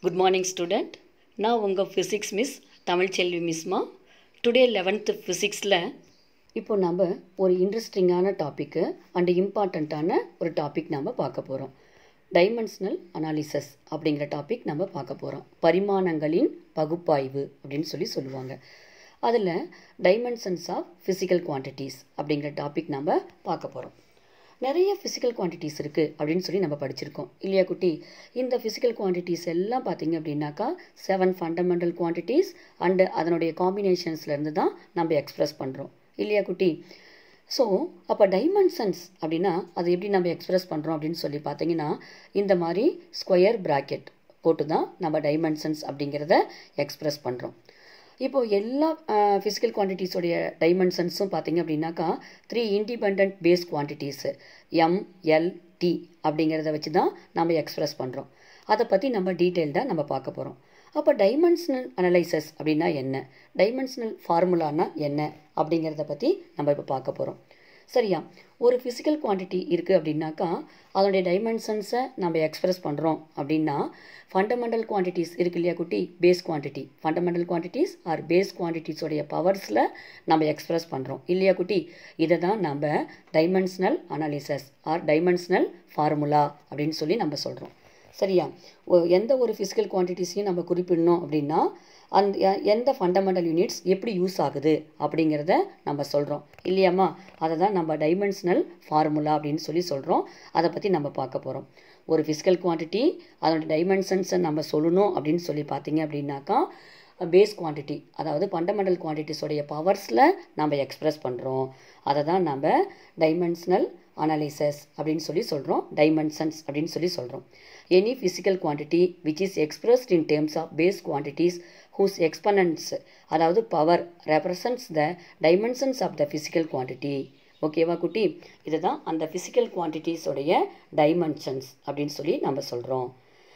good morning student நான் உங்கள் physics miss Tamilselvi மிஸ்மா டுடே லெவன்த்து ஃபிசிக்ஸில் இப்போ நம்ம ஒரு இன்ட்ரெஸ்டிங்கான டாப்பிக்கு அண்ட் இம்பார்ட்டண்ட்டான ஒரு டாபிக் நம்ம பார்க்க போகிறோம் டைமென்ஷனல் அனாலிசஸ் அப்படிங்கிற டாபிக் நம்ம பார்க்க போகிறோம் பரிமாணங்களின் பகுப்பாய்வு அப்படின்னு சொல்லி சொல்லுவாங்க அதில் டைமென்ஷன்ஸ் ஆஃப் ஃபிசிக்கல் குவான்டிட்டிஸ் அப்படிங்கிற டாபிக் நம்ம பார்க்க போகிறோம் நிறைய ஃபிசிக்கல் குவான்டிட்டிஸ் இருக்குது அப்படின்னு சொல்லி நம்ம படிச்சிருக்கோம் இல்லையா குட்டி இந்த ஃபிசிக்கல் குவான்டிட்டிஸ் எல்லாம் பார்த்தீங்க அப்படின்னாக்கா செவன் ஃபண்டமெண்டல் குவான்டிட்டிஸ் அண்டு அதனுடைய காம்பினேஷன்ஸ்லேருந்து தான் நம்ம எக்ஸ்ப்ரெஸ் பண்ணுறோம் இல்லையா குட்டி ஸோ அப்போ டைமென்ஷன்ஸ் அப்படின்னா அது எப்படி நம்ம எக்ஸ்ப்ரெஸ் பண்ணுறோம் அப்படின்னு சொல்லி பார்த்தீங்கன்னா இந்த மாதிரி ஸ்கொயர் ப்ராக்கெட் போட்டு தான் நம்ம டைமென்ஷன்ஸ் அப்படிங்கிறத எக்ஸ்ப்ரெஸ் பண்ணுறோம் இப்போது எல்லா ஃபிசிக்கல் குவான்டிட்டிஸோடைய டைமென்ஷன்ஸும் பார்த்தீங்க அப்படின்னாக்கா three independent base quantities M L T அப்படிங்கிறத வச்சு தான் நம்ம எக்ஸ்ப்ரெஸ் பண்ணுறோம் அதை பற்றி நம்ம டீட்டெயில்டாக நம்ம பார்க்க போகிறோம் அப்போ டைமென்ஷனல் அனலைசஸ் அப்படின்னா என்ன டைமென்ஷனல் ஃபார்முலானா என்ன அப்படிங்கிறத பற்றி நம்ம இப்போ பார்க்க போகிறோம் சரியா ஒரு ஃபிசிக்கல் குவான்டிட்டி இருக்குது அப்படின்னாக்கா அதனுடைய டைமென்ஷன்ஸை நம்ம எக்ஸ்ப்ரெஸ் பண்ணுறோம் அப்படின்னா ஃபண்டமெண்டல் குவான்டிட்டிஸ் இருக்கு இல்லையா குட்டி base quantity fundamental quantities or base குவான்டிட்டிஸோடைய பவர்ஸில் நம்ம எக்ஸ்ப்ரெஸ் பண்ணுறோம் இல்லையா குட்டி இதை தான் நம்ம dimensional analysis or dimensional formula அப்படின்னு சொல்லி நம்ம சொல்கிறோம் சரியா எந்த ஒரு ஃபிசிக்கல் குவான்டிட்டிஸையும் நம்ம குறிப்பிடணும் அப்படின்னா அந்த எந்த ஃபண்டமெண்டல் யூனிட்ஸ் எப்படி யூஸ் ஆகுது அப்படிங்கிறத நம்ம சொல்கிறோம் இல்லையாம்மா அதை தான் நம்ம டைமென்ஷனல் ஃபார்முலா அப்படின்னு சொல்லி சொல்கிறோம் அதை பற்றி நம்ம பார்க்க போகிறோம் ஒரு ஃபிசிக்கல் குவான்டிட்டி அதோட டைமென்ஷன்ஸை நம்ம சொல்லணும் அப்படின்னு சொல்லி பார்த்தீங்க அப்படின்னாக்கா பேஸ் குவான்டிட்டி அதாவது ஃபண்டமெண்டல் குவான்டிட்டிஸோடைய பவர்ஸில் நம்ம எக்ஸ்ப்ரெஸ் பண்ணுறோம் அதை தான் நம்ம டைமென்ஷனல் அனாலிசஸ் அப்படின்னு சொல்லி சொல்கிறோம் டைமென்ஷன்ஸ் அப்படின்னு சொல்லி சொல்கிறோம் any physical quantity which is expressed in terms of base quantities whose exponents அதாவது power represents the dimensions of the physical quantity ஓகேவா குட்டி இதுதான் அந்த ஃபிசிக்கல் குவான்டிட்டிஸோடைய டைமென்ஷன்ஸ் அப்படின்னு சொல்லி நம்ம சொல்கிறோம்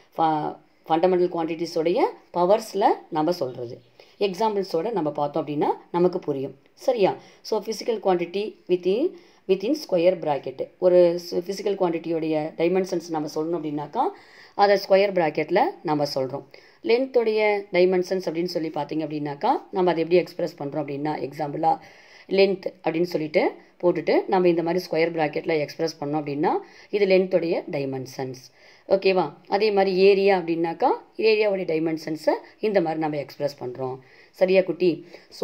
ஃபண்டமெண்டல் குவான்டிட்டிஸோடைய பவர்ஸில் நம்ம சொல்கிறது எக்ஸாம்பிள்ஸோட நம்ம பார்த்தோம் அப்படின்னா நமக்கு புரியும் சரியா so physical quantity within within square bracket ஒரு ஃபிசிக்கல் குவான்டிட்டியோடைய டைமென்ஷன்ஸ் நம்ம சொல்லணும் அப்படின்னாக்கா அதை ஸ்கொயர் ப்ராக்கெட்டில் நம்ம சொல்கிறோம் லென்த்துடைய டைமென்ஷன்ஸ் அப்படின்னு சொல்லி பார்த்தீங்க அப்படின்னாக்கா நம்ம அதை எப்படி எக்ஸ்ப்ரெஸ் பண்ணுறோம் அப்படின்னா எக்ஸாம்பிளாக லென்த் அப்படின்னு சொல்லிட்டு போட்டுட்டு நம்ம இந்த மாதிரி ஸ்கொயர் ப்ராக்கெட்டில் எக்ஸ்ப்ரெஸ் பண்ணோம் அப்படின்னா இது லென்த்துடைய டைமென்ஷன்ஸ் ஓகேவா அதே மாதிரி ஏரியா அப்படின்னாக்கா ஏரியாவுடைய டைமென்ஷன்ஸை இந்த மாதிரி நம்ம எக்ஸ்ப்ரெஸ் பண்ணுறோம் சரியா குட்டி ஸோ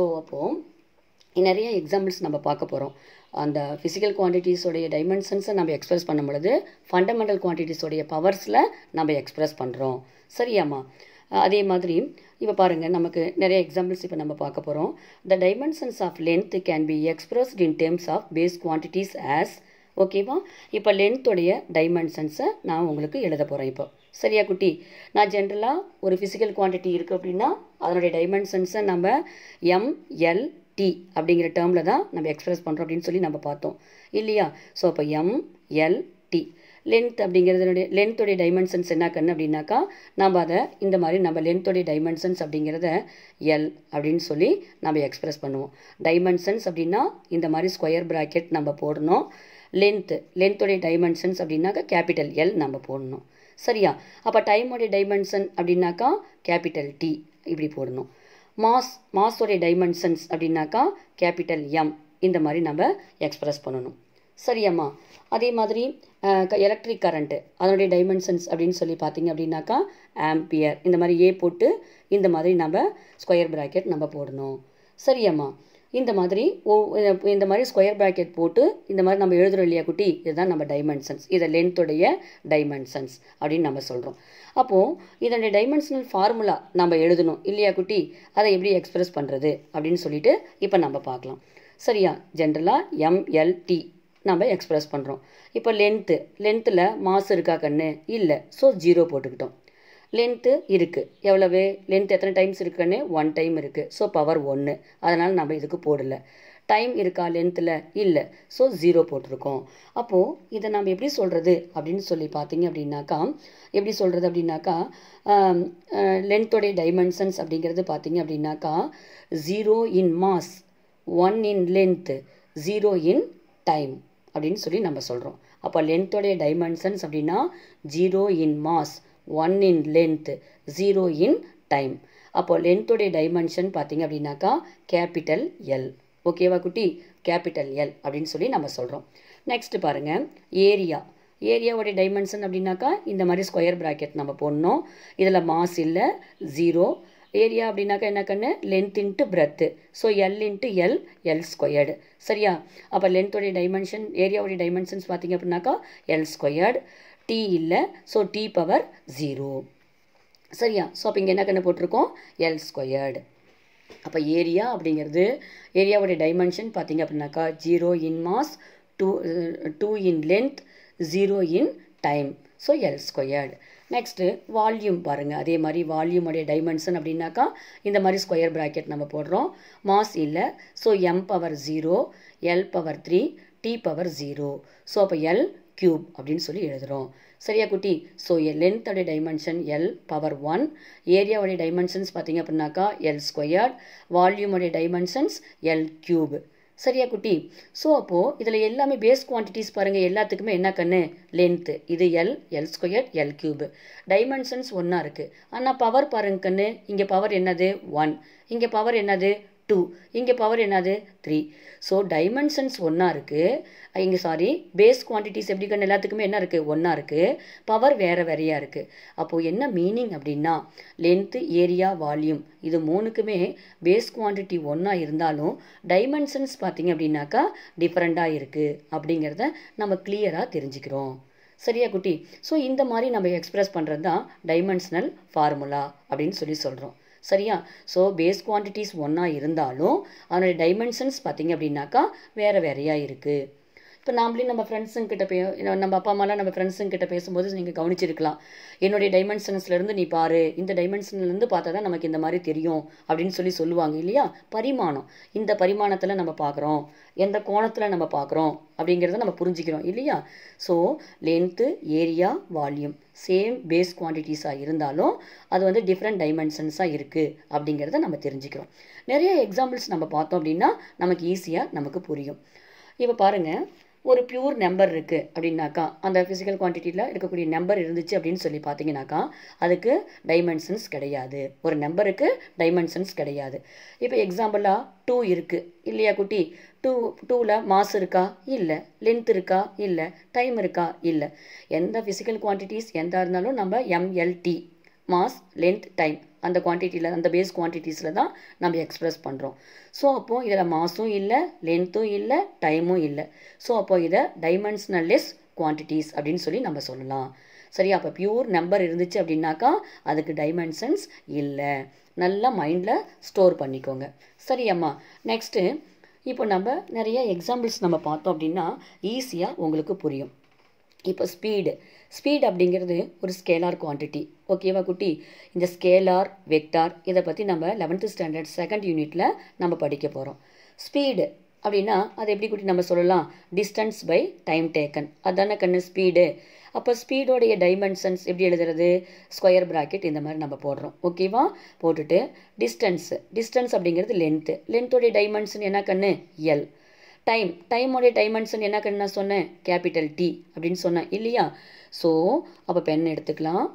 அப்போது நிறைய எக்ஸாம்பிள்ஸ் நம்ம பார்க்க போகிறோம் அந்த ஃபிசிக்கல் குவான்டிட்டிஸோடைய டைமென்ஷன்ஸை நம்ம எக்ஸ்ப்ரெஸ் பண்ணும் பொழுது ஃபண்டமெண்டல் குவான்டிட்டிஸோடைய பவர்ஸில் நம்ம எக்ஸ்ப்ரெஸ் பண்ணுறோம் சரியாம்மா அதே மாதிரி இப்போ பாருங்கள் நமக்கு நிறைய எக்ஸாம்பிள்ஸ் இப்போ நம்ம பார்க்க போகிறோம் the dimensions of length can be expressed in terms of base quantities as ஓகேவா இப்போ லென்த்துடைய டைமென்ஷன்ஸை நான் உங்களுக்கு எழுத போகிறேன் இப்போ சரியா குட்டி நான் ஜென்ரலாக ஒரு ஃபிசிக்கல் குவான்டிட்டி இருக்குது அப்படின்னா அதனுடைய டைமென்ஷன்ஸை நம்ம எம் எல் டி அப்படிங்கிற டேர்மில் தான் நம்ம எக்ஸ்ப்ரெஸ் பண்ணுறோம் அப்படின்னு சொல்லி நம்ம பார்த்தோம் இல்லையா ஸோ இப்போ எம் எல் டி லென்த் அப்படிங்கிறதுனுடைய லென்த்துடைய டைமென்ஷன்ஸ் என்ன கண்ணு அப்படின்னாக்கா நம்ம அதை இந்த மாதிரி நம்ம லென்த்துடைய டைமென்ஷன்ஸ் அப்படிங்கிறத எல் அப்படின்னு சொல்லி நம்ம எக்ஸ்ப்ரெஸ் பண்ணுவோம் டைமென்ஷன்ஸ் அப்படின்னா இந்த மாதிரி ஸ்கொயர் ப்ராக்கெட் நம்ம போடணும் லென்த்து லென்த்துடைய டைமென்ஷன்ஸ் அப்படின்னாக்கா கேபிட்டல் எல் நம்ம போடணும் சரியா அப்போ டைமோடைய டைமென்ஷன் அப்படின்னாக்கா கேபிட்டல் டி இப்படி போடணும் மாஸ் மாஸோடைய டைமென்ஷன்ஸ் அப்படின்னாக்கா கேபிட்டல் எம் இந்த மாதிரி நம்ம எக்ஸ்ப்ரெஸ் பண்ணணும் சரியாம்மா அதே மாதிரி எலக்ட்ரிக் கரண்ட்டு அதனுடைய டைமென்ஷன்ஸ் அப்படின்னு சொல்லி பார்த்தீங்க அப்படின்னாக்கா ஆம்பியர் இந்த மாதிரி ஏ போட்டு இந்த மாதிரி நம்ம ஸ்கொயர் ப்ராக்கெட் நம்ம போடணும் சரியாம்மா இந்த மாதிரி ஓ இந்த மாதிரி ஸ்கொயர் ப்ராக்கெட் போட்டு இந்த மாதிரி நம்ம எழுதுகிறோம் இல்லையா குட்டி இதுதான் நம்ம டைமென்ஷன்ஸ் இதை லென்த்துடைய டைமென்ஷன்ஸ் அப்படின்னு நம்ம சொல்கிறோம் அப்போது இதனுடைய டைமென்ஷனல் ஃபார்முலா நம்ம எழுதணும் இல்லையா குட்டி அதை எப்படி எக்ஸ்ப்ரெஸ் பண்ணுறது அப்படின்னு சொல்லிட்டு இப்போ நம்ம பார்க்கலாம் சரியா ஜென்ரலாக எம்எல்டி நம்ம எக்ஸ்ப்ரெஸ் பண்ணுறோம் இப்போ லென்த்து லென்த்தில் மாசு இருக்கா கண்ணு இல்லை ஸோ ஜீரோ போட்டுக்கிட்டோம் லென்த்து இருக்குது எவ்வளவு லென்த் எத்தனை டைம்ஸ் இருக்குன்னு ஒன் டைம் இருக்குது ஸோ பவர் ஒன்று அதனால் நம்ம இதுக்கு போடலை டைம் இருக்கா லென்த்தில் இல்லை ஸோ ஜீரோ போட்டிருக்கோம் அப்போது இதை நம்ம எப்படி சொல்கிறது அப்படின்னு சொல்லி பார்த்தீங்க அப்படின்னாக்கா எப்படி சொல்கிறது அப்படின்னாக்கா லென்த்தோடைய டைமென்ஷன்ஸ் அப்படிங்கிறது பார்த்தீங்க அப்படின்னாக்கா zero in mass one in length zero in time அப்படின்னு சொல்லி நம்ம சொல்கிறோம் அப்போ லென்த்தோடைய டைமென்ஷன்ஸ் அப்படின்னா zero in mass one in length zero in time அப்போ லென்த்தோடைய டைமென்ஷன் பார்த்தீங்க அப்படின்னாக்கா கேபிட்டல் எல் ஓகேவா குட்டி கேபிட்டல் எல் அப்படின்னு சொல்லி நம்ம சொல்கிறோம் நெக்ஸ்ட் பாருங்கள் ஏரியா ஏரியாவோடைய டைமென்ஷன் அப்படின்னாக்கா இந்த மாதிரி ஸ்கொயர் ப்ராக்கெட் நம்ம போடணும் இதில் மாஸ் இல்லை ஜீரோ ஏரியா அப்படின்னாக்கா என்ன கண்ணு length into breadth so L into L L squared சரியா அப்போ லென்த்தோடைய டைமென்ஷன் ஏரியாவுடைய டைமென்ஷன்ஸ் பார்த்தீங்க அப்படின்னாக்கா எல் ஸ்கொயர்டு டி இல்லை ஸோ டி பவர் ஜீரோ சரியா ஸோ அப்போ இங்கே என்ன கண்ணு போட்டிருக்கோம் எல் ஸ்கொயர்டு அப்போ ஏரியா அப்படிங்கிறது ஏரியாவுடைய டைமென்ஷன் பார்த்தீங்க அப்படின்னாக்கா zero in mass two two in length zero in time so L squared next volume பாருங்கள் அதே மாதிரி வால்யூமுடைய டைமென்ஷன் அப்படின்னாக்கா இந்த மாதிரி ஸ்கொயர் ப்ராக்கெட் நம்ம போடுறோம் மாஸ் இல்லை so M power zero L power three T power zero so அப்போ எல் க்யூப் அப்படின்னு சொல்லி எழுதுகிறோம் சரியா குட்டி ஸோ லென்த்தோடைய டைமென்ஷன் எல் பவர் ஒன் ஏரியாவுடைய டைமென்ஷன்ஸ் பார்த்தீங்க அப்படின்னாக்கா எல் ஸ்கொயர்ட் வால்யூமுடைய டைமென்ஷன்ஸ் எல் க்யூப் சரியா குட்டி ஸோ அப்போது இதில் எல்லாமே பேஸ் குவான்டிட்டிஸ் பாருங்கள் எல்லாத்துக்குமே என்ன கண்ணு லென்த்து இது L L square L cube dimensions ஒன்றா இருக்குது ஆனால் பவர் பாருங்க கண்ணு இங்கே பவர் என்னது ஒன் இங்கே பவர் என்னது டூ இங்கே பவர் என்னது த்ரீ ஸோ டைமென்ஷன்ஸ் ஒன்றா இருக்குது இங்கே சாரி பேஸ் குவான்டிட்டிஸ் எப்படி கண்ணு எல்லாத்துக்குமே என்ன இருக்குது ஒன்றா இருக்குது பவர் வேறு வேறையாக இருக்குது அப்போது என்ன மீனிங் அப்படின்னா லென்த்து ஏரியா வால்யூம் இது மூணுக்குமே பேஸ் குவான்டிட்டி ஒன்றா இருந்தாலும் டைமென்ஷன்ஸ் பார்த்தீங்க அப்படின்னாக்கா டிஃப்ரெண்ட்டாக இருக்குது அப்படிங்கிறத நம்ம கிளியராக தெரிஞ்சுக்கிறோம் சரியா குட்டி ஸோ இந்த மாதிரி நம்ம எக்ஸ்பிரஸ் பண்ணுறது தான் டைமென்ஷனல் ஃபார்முலா அப்படின்னு சொல்லி சொல்கிறோம் சரியா ஸோ பேஸ் குவான்டிட்டிஸ் ஒன்றா இருந்தாலும் அதனுடைய டைமென்ஷன்ஸ் பார்த்தீங்க அப்படின்னாக்கா வேறு வேறையாக இருக்குது இப்போ நாமளே நம்ம ஃப்ரெண்ட்ஸுங்கிட்ட பே நம்ம அப்பா அம்மாலாம் நம்ம ஃப்ரெண்ட்ஸுங்கிட்ட பேசும்போது நீங்கள் கவனிச்சிருக்கலாம் என்னுடைய டைமென்ஷன்ஸ்லேருந்து நீ பாரு இந்த டைமென்ஷன்லேருந்து பார்த்தா தான் நமக்கு இந்த மாதிரி தெரியும் அப்படின்னு சொல்லி சொல்லுவாங்க இல்லையா பரிமாணம் இந்த பரிமாணத்தில் நம்ம பார்க்குறோம் எந்த கோணத்தில் நம்ம பார்க்குறோம் அப்படிங்கிறத நம்ம புரிஞ்சுக்கிறோம் இல்லையா so length area volume same base குவான்டிட்டிஸாக இருந்தாலும் அது வந்து டிஃப்ரெண்ட் டைமென்ஷன்ஸாக இருக்குது அப்படிங்கிறத நம்ம தெரிஞ்சுக்கிறோம் நிறைய எக்ஸாம்பிள்ஸ் நம்ம பார்த்தோம் அப்படின்னா நமக்கு ஈஸியாக நமக்கு புரியும் இப்போ பாருங்கள் ஒரு பியூர் நம்பர் இருக்குது அப்படின்னாக்கா அந்த ஃபிசிக்கல் குவான்டிட்டியில் இருக்கக்கூடிய நம்பர் இருந்துச்சு அப்படின்னு சொல்லி பார்த்தீங்கன்னாக்கா அதுக்கு டைமென்ஷன்ஸ் கிடையாது ஒரு நம்பருக்கு டைமென்ஷன்ஸ் கிடையாது இப்போ எக்ஸாம்பிளாக டூ இருக்குது இல்லையா குட்டி டூ டூவில் மாஸ் இருக்கா இல்லை லென்த் இருக்கா இல்லை டைம் இருக்கா இல்லை எந்த ஃபிசிக்கல் குவான்டிட்டிஸ் எந்த இருந்தாலும் நம்ம எம்எல்டி மாஸ் லென்த் டைம் அந்த குவான்டிட்டியில் அந்த பேஸ் குவான்டிட்டிஸில் தான் நம்ம எக்ஸ்ப்ரெஸ் பண்ணுறோம் ஸோ அப்போது இதில் மாஸும் இல்லை லென்த்தும் இல்லை டைமும் இல்லை ஸோ அப்போது இதை டைமென்ஷனல்லெஸ் குவான்டிட்டிஸ் அப்படின்னு சொல்லி நம்ம சொல்லலாம் சரி அப்போ பியூர் நம்பர் இருந்துச்சு அப்படின்னாக்கா அதுக்கு டைமென்ஷன்ஸ் இல்லை நல்லா மைண்டில் ஸ்டோர் பண்ணிக்கோங்க சரி அம்மா நெக்ஸ்ட்டு இப்போ நம்ம நிறைய எக்ஸாம்பிள்ஸ் நம்ம பார்த்தோம் அப்படின்னா ஈஸியாக உங்களுக்கு புரியும் இப்போ ஸ்பீடு ஸ்பீட் அப்படிங்கிறது ஒரு ஸ்கேலார் குவான்டிட்டி ஓகேவா குட்டி இந்த ஸ்கேலார் வெக்டார் இதை பற்றி நம்ம லெவன்த்து ஸ்டாண்டர்ட் செகண்ட் யூனிட்டில் நம்ம படிக்க போகிறோம் ஸ்பீடு அப்படின்னா அது எப்படி குட்டி நம்ம சொல்லலாம் டிஸ்டன்ஸ் பை டைம் டேக்கன் அதானே கண்ணு ஸ்பீடு அப்போ ஸ்பீடோடைய டைமென்ஷன்ஸ் எப்படி எழுதுறது ஸ்கொயர் ப்ராக்கெட் இந்த மாதிரி நம்ம போடுறோம் ஓகேவா போட்டுட்டு டிஸ்டன்ஸு டிஸ்டன்ஸ் அப்படிங்கிறது லென்த்து லென்த்தோடைய டைமென்ஷன் என்ன கண்ணு எல் டைம் டைமோடைய டைமென்ஷன் என்ன கண்ணு நான் சொன்னேன் கேபிட்டல் டி அப்படின்னு சொன்னேன் இல்லையா ஸோ அப்போ பென் எடுத்துக்கலாம்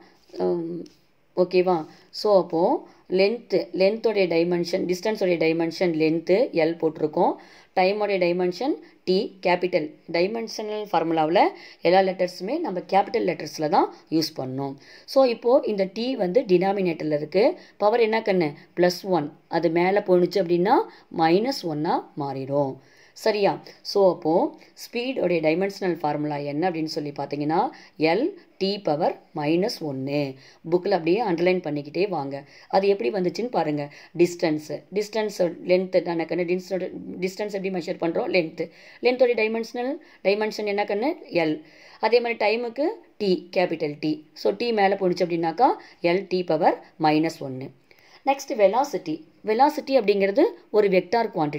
ஓகேவா ஸோ அப்போது லென்த்து லென்த்தோடைய டைமென்ஷன் டிஸ்டன்ஸோடைய டைமென்ஷன் லென்த்து எல் போட்டிருக்கோம் டைமோடைய டைமென்ஷன் டி கேபிட்டல் டைமென்ஷனல் ஃபார்முலாவில் எல்லா லெட்டர்ஸுமே நம்ம கேபிட்டல் லெட்டர்ஸில் தான் யூஸ் பண்ணோம் ஸோ இப்போது இந்த டி வந்து டினாமினேட்டரில் இருக்குது பவர் என்ன கண்ணு ப்ளஸ் ஒன் அது மேலே போணுச்சு அப்படின்னா மைனஸ் ஒன்னாக மாறிடும் சரியா ஸோ அப்போது ஸ்பீடோடைய டைமென்ஷனல் ஃபார்முலா என்ன அப்படின்னு சொல்லி பார்த்தீங்கன்னா எல் டி பவர் மைனஸ் ஒன்று புக்கில் அப்படியே அண்டர்லைன் பண்ணிக்கிட்டே வாங்க அது எப்படி வந்துச்சுன்னு பாருங்கள் டிஸ்டன்ஸு டிஸ்டன்ஸ் லென்த்து தானே கண்ணு டிஸ்டன்ஸோட டிஸ்டன்ஸ் எப்படி மெஷர் பண்ணுறோம் லென்த்து லென்த்தோடைய டைமென்ஷனல் டைமென்ஷன் என்ன கண்ணு எல் அதே மாதிரி டைமுக்கு T capital T so T மேலே போணுச்சு அப்படின்னாக்கா எல் டி பவர் மைனஸ் ஒன்று நெக்ஸ்ட் வெலாசிட்டி வெலாசிட்டி அப்படிங்கிறது ஒரு வெக்டார் குவான்டிட்டி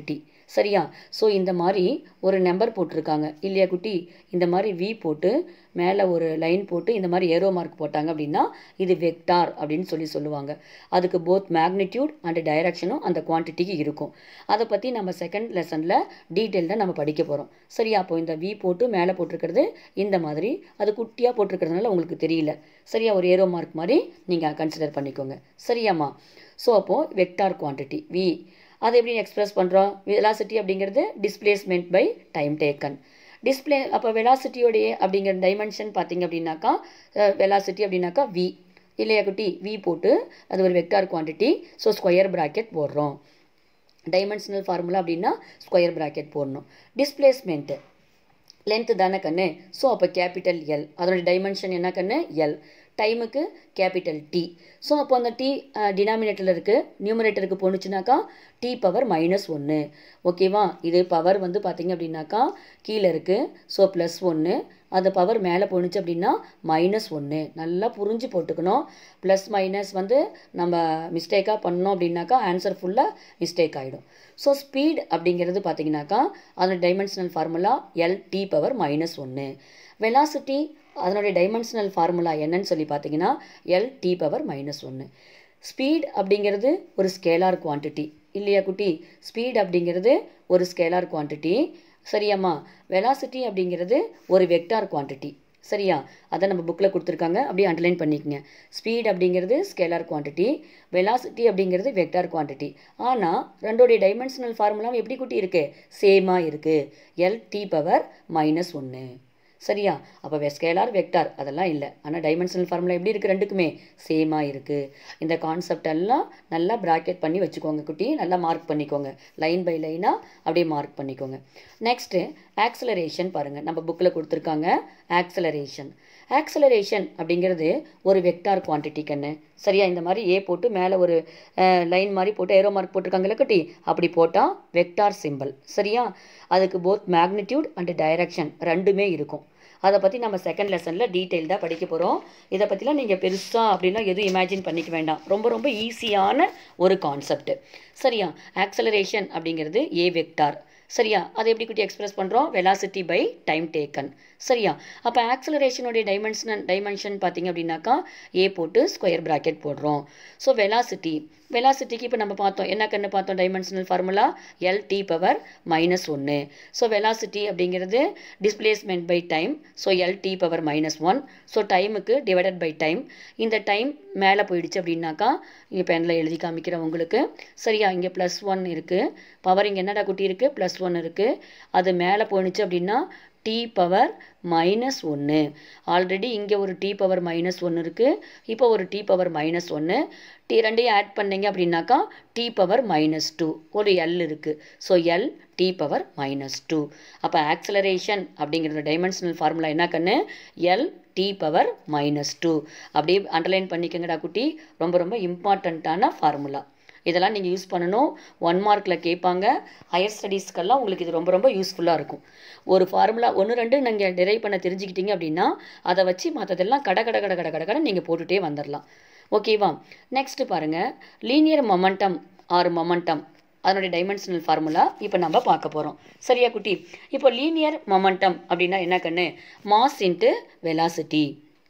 சரியா ஸோ இந்த மாதிரி ஒரு நம்பர் போட்டிருக்காங்க இல்லையா குட்டி இந்த மாதிரி வி போட்டு மேலே ஒரு லைன் போட்டு இந்த மாதிரி ஏரோ மார்க் போட்டாங்க அப்படின்னா இது வெக்டார் அப்படின்னு சொல்லி சொல்லுவாங்க அதுக்கு போத் மேக்னிடியூட் அண்ட் டைரக்ஷனும் அந்த குவான்டிட்டிக்கு இருக்கும் அதை பற்றி நம்ம செகண்ட் லெசனில் டீட்டெயில்டாக நம்ம படிக்க போகிறோம் சரியா அப்போ இந்த வி போட்டு மேலே போட்டிருக்கிறது இந்த மாதிரி அது குட்டியாக போட்டிருக்கிறதுனால உங்களுக்கு தெரியல சரியா ஒரு ஏரோ மார்க் மாதிரி நீங்கள் கன்சிடர் பண்ணிக்கோங்க சரியாம்மா ஸோ அப்போது வெக்டார் குவான்டிட்டி வி அதை எப்படி எக்ஸ்பிரஸ் பண்ணுறோம் வெலாசிட்டி அப்படிங்கிறது displacement by time taken display அப்போ வெலாசிட்டியோடைய அப்படிங்கிற டைமென்ஷன் பார்த்தீங்க அப்படின்னாக்கா வெலாசிட்டி அப்படின்னாக்கா வி இல்லையா குட்டி வி போட்டு அது ஒரு vector quantity so square bracket போடுறோம் டைமென்ஷனல் ஃபார்முலா அப்படின்னா ஸ்கொயர் ப்ராக்கெட் போடணும் டிஸ்பிளேஸ்மெண்ட்டு லென்த்து தானே கண்ணு ஸோ அப்போ கேபிட்டல் எல் அதோட டைமென்ஷன் என்ன கண்ணு எல் டைமுக்கு கேபிட்டல் டி ஸோ அப்போ அந்த டி டினாமினேட்டரில் இருக்குது நியூமரேட்டருக்கு போணுச்சுனாக்கா டி பவர் மைனஸ் ஒன்று ஓகேவா இது பவர் வந்து பார்த்திங்க அப்படின்னாக்கா கீழே இருக்குது ஸோ ப்ளஸ் ஒன்று அது பவர் மேலே போணுச்சு அப்படின்னா மைனஸ் ஒன்று நல்லா புரிஞ்சு போட்டுக்கணும் ப்ளஸ் மைனஸ் வந்து நம்ம மிஸ்டேக்காக பண்ணோம் அப்படின்னாக்கா ஆன்சர் ஃபுல்லாக மிஸ்டேக் ஆகிடும் ஸோ ஸ்பீட் அப்படிங்கிறது பார்த்தீங்கன்னாக்கா அதோட dimensional formula L T power minus ஒன்று வெலாசிட்டி அதனுடைய டைமென்ஷனல் ஃபார்முலா என்னன்னு சொல்லி பார்த்தீங்கன்னா எல் டி பவர் மைனஸ் ஒன்று ஸ்பீட் அப்படிங்கிறது ஒரு ஸ்கேலார் குவான்டிட்டி இல்லையா குட்டி ஸ்பீட் அப்படிங்கிறது ஒரு ஸ்கேலார் குவான்டிட்டி சரியாம்மா வெலாசிட்டி அப்படிங்கிறது ஒரு வெக்டார் குவான்டிட்டி சரியா அதை நம்ம புக்கில் கொடுத்துருக்காங்க அப்படியே அண்டர்லைன் பண்ணிக்கங்க ஸ்பீட் அப்படிங்கிறது ஸ்கேலார் குவான்டிட்டி வெலாசிட்டி அப்படிங்கிறது வெக்டார் குவான்டிட்டி ஆனால் ரெண்டோடைய டைமென்ஷனல் ஃபார்முலாவும் எப்படி குட்டி இருக்குது சேமாக இருக்குது எல் டி பவர் மைனஸ் ஒன்று சரியா அப்போ ஸ்கேலார் வெக்டார் அதெல்லாம் இல்லை ஆனால் டைமென்ஷனல் ஃபார்முலா எப்படி இருக்குது ரெண்டுக்குமே சேமாக இருக்குது இந்த கான்செப்ட் எல்லாம் நல்லா ப்ராக்கெட் பண்ணி வச்சுக்கோங்க குட்டி நல்லா மார்க் பண்ணிக்கோங்க லைன் பை லைனாக அப்படியே மார்க் பண்ணிக்கோங்க நெக்ஸ்ட்டு ஆக்சலரேஷன் பாருங்கள் நம்ம புக்கில் கொடுத்துருக்காங்க ஆக்சலரேஷன் ஆக்சலரேஷன் அப்படிங்கிறது ஒரு வெக்டார் குவான்டிட்டி கண்ணு சரியா இந்த மாதிரி ஏ போட்டு மேலே ஒரு லைன் மாதிரி போட்டு ஏரோ மார்க் போட்டிருக்காங்கல்ல குட்டி அப்படி போட்டால் வெக்டார் சிம்பிள் சரியா அதுக்கு போத் மேக்னிடியூட் அண்ட் டைரக்ஷன் ரெண்டுமே இருக்கும் அதை பற்றி நம்ம செகண்ட் லெசனில் டீட்டெயில்டாக படிக்க போகிறோம் இதை பற்றிலாம் நீங்கள் பெருசாக அப்படின்னா எதுவும் இமேஜின் பண்ணிக்க வேண்டாம் ரொம்ப ரொம்ப ஈஸியான ஒரு கான்செப்ட் சரியா ஆக்சலரேஷன் அப்படிங்கிறது ஏ வெக்டார் சரியா அதை எப்படி குட்டி எக்ஸ்பிரஸ் பண்ணுறோம் வெலாசிட்டி பை டைம் டேக்கன் சரியா அப்போ ஆக்சலரேஷனுடைய டைமென்ஷன் டைமென்ஷன் பார்த்தீங்க அப்படின்னாக்கா ஏ போட்டு ஸ்கொயர் ப்ராக்கெட் போடுறோம் ஸோ வெலாசிட்டி வெலாசிட்டிக்கு இப்போ நம்ம பார்த்தோம் என்ன கண்ணு பார்த்தோம் dimensional formula L T power minus ஒன்று ஸோ வெலாசிட்டி அப்படிங்கிறது displacement by time so L T power minus one so டைமுக்கு டிவைடட் பை டைம் இந்த டைம் மேலே போயிடுச்சு அப்படின்னாக்கா இங்கே பெனில் எழுதி காமிக்கிறேன் உங்களுக்கு சரியா இங்கே ப்ளஸ் ஒன் இருக்குது பவர் இங்கே என்னடா குட்டி இருக்குது ப்ளஸ் ஒன் இருக்குது அது மேலே போணுச்சு அப்படின்னா டி பவர் மைனஸ் ஒன்று ஆல்ரெடி இங்கே ஒரு டி பவர் மைனஸ் ஒன்று இருக்குது இப்போ ஒரு டி பவர் மைனஸ் ஒன்று டி ரெண்டையும் ஆட் பண்ணீங்க அப்படின்னாக்கா டி பவர் மைனஸ் டூ ஒரு எல் இருக்குது so L T power minus two அப்போ ஆக்சலரேஷன் அப்படிங்கிறது டைமென்ஷனல் ஃபார்முலா என்ன கண்ணு L T power minus two அப்படியே அண்டர்லைன் பண்ணிக்கங்கடா குட்டி ரொம்ப ரொம்ப இம்பார்ட்டண்ட்டான ஃபார்முலா இதெல்லாம் நீங்கள் யூஸ் பண்ணணும் ஒன் மார்க்கில் கேட்பாங்க ஹையர் ஸ்டடீஸ்க்கெல்லாம் உங்களுக்கு இது ரொம்ப ரொம்ப யூஸ்ஃபுல்லாக இருக்கும் ஒரு ஃபார்முலா ஒன்று ரெண்டு நீங்கள் டெரைவ் பண்ண தெரிஞ்சுக்கிட்டீங்க அப்படின்னா அதை வச்சு மற்றதெல்லாம் கட கட கட கட கட கட நீங்கள் போட்டுகிட்டே வந்துடலாம் ஓகேவா நெக்ஸ்ட்டு பாருங்கள் லீனியர் மொமெண்டம் ஆர் மொமெண்டம் அதனுடைய டைமென்ஷனல் ஃபார்முலா இப்போ நம்ம பார்க்க போகிறோம் சரியா குட்டி இப்போ லீனியர் மொமெண்டம் அப்படின்னா என்ன கண்ணு மாஸ் இன்ட்டு வெலாசிட்டி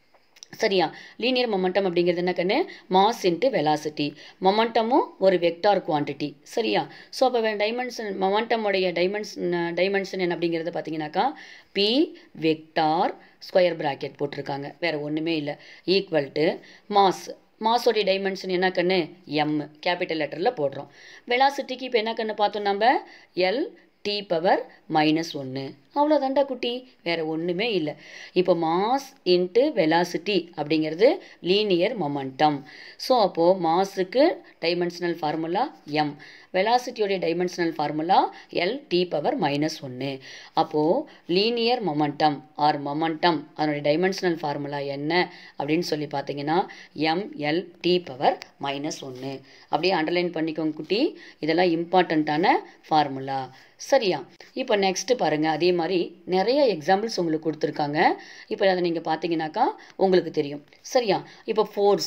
சரியா லீனியர் மொமெண்டம் அப்படிங்கிறது என்ன கண்ணு மாஸ் இன்ட்டு வெலாசிட்டி மொமெண்டமும் ஒரு வெக்டார் குவான்டிட்டி சரியா ஸோ அப்போ டைமென்ஷன் மொமெண்டமுடைய டைமென்ஷன் டைமென்ஷன் என்ன அப்படிங்கிறது பார்த்தீங்கன்னாக்கா பி வெக்டார் ஸ்கொயர் ப்ராக்கெட் போட்டிருக்காங்க வேறு ஒன்றுமே இல்லை ஈக்குவல் டு மாஸ் மாஸோடைய டைமென்ஷன் என்ன கண்ணு எம் கேபிட்டல் லெட்டரில் போடுறோம் வெலாசிட்டிக்கு இப்போ என்ன கண்ணு பார்த்தோம் நம்ம எல் டி பவர் மைனஸ் ஒன்று அவ்வளோதாண்டா குட்டி வேறு ஒன்றுமே இல்லை இப்போ மாஸ் இன்ட்டு வெலாசிட்டி அப்படிங்கிறது லீனியர் மொமெண்டம் ஸோ அப்போது மாஸுக்கு டைமென்ஷனல் ஃபார்முலா எம் வெலாசிட்டியோடைய dimensional formula L T power minus ஒன்று அப்போது லீனியர் மொமெண்டம் ஆர் மொமெண்டம் அதனுடைய டைமென்ஷனல் ஃபார்முலா என்ன அப்படின்னு சொல்லி பார்த்தீங்கன்னா M L T power minus ஒன்று அப்படியே அண்டர்லைன் பண்ணிக்கோங்க குட்டி இதெல்லாம் இம்பார்ட்டண்ட்டான ஃபார்முலா சரியா இப்போ நெக்ஸ்ட்டு பாருங்கள் அதே மாதிரி நிறைய எக்ஸாம்பிள்ஸ் உங்களுக்கு கொடுத்துருக்காங்க இப்போ அதை நீங்கள் பார்த்தீங்கன்னாக்கா உங்களுக்கு தெரியும் சரியா இப்போ ஃபோர்ஸு